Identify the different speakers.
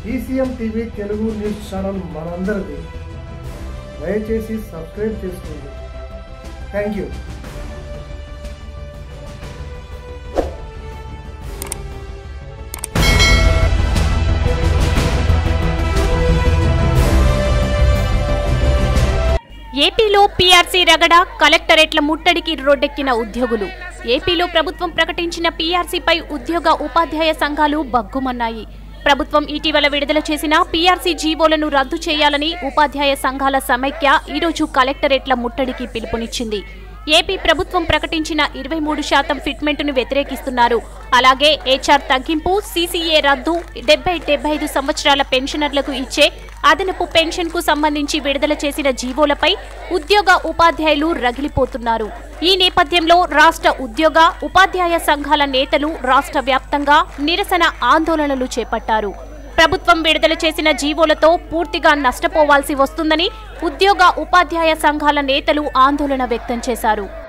Speaker 1: ECM TV Telugu news channel మనందరిది దయచేసి subscribe చేసుకోండి థ్యాంక్ యూ
Speaker 2: ఏపీలో పీఆర్సీ రగడ కలెక్టరేట్ల ముట్టడికి రోడ్డెక్కిన ఉద్యోగులు ఏపీలో ప్రభుత్వం ప్రకటించిన పీఆర్సీపై ఉద్యోగ ఉపాధ్యాయ సంఘాలు బగ్గుమన్నాయి ప్రభుత్వం ఇటీవల విడుదల చేసిన పీఆర్సీ జీవోలను రద్దు చేయాలని ఉపాధ్యాయ సంఘాల సమైక్య ఈరోజు కలెక్టరేట్ల ముట్టడికి పిలుపునిచ్చింది ఏపీ ప్రభుత్వం ప్రకటించిన ఇరవై మూడు శాతం ఫిట్మెంట్ను వ్యతిరేకిస్తున్నారు అలాగే హెచ్ఆర్ తగ్గింపు సీసీఏ రద్దు డెబ్బై డెబ్బై ఐదు సంవత్సరాల పెన్షనర్లకు ఇచ్చే అదనపు పెన్షన్కు సంబంధించి విడుదల చేసిన జీవోలపై ఉద్యోగ ఉపాధ్యాయులు రగిలిపోతున్నారు ఈ నేపథ్యంలో రాష్ట్ర ఉద్యోగ ఉపాధ్యాయ సంఘాల నేతలు రాష్ట్ర వ్యాప్తంగా నిరసన ఆందోళనలు చేపట్టారు ప్రభుత్వం విడుదల చేసిన జీవోలతో పూర్తిగా నష్టపోవాల్సి వస్తుందని ఉద్యోగ ఉపాధ్యాయ సంఘాల నేతలు ఆందోళన వ్యక్తం చేశారు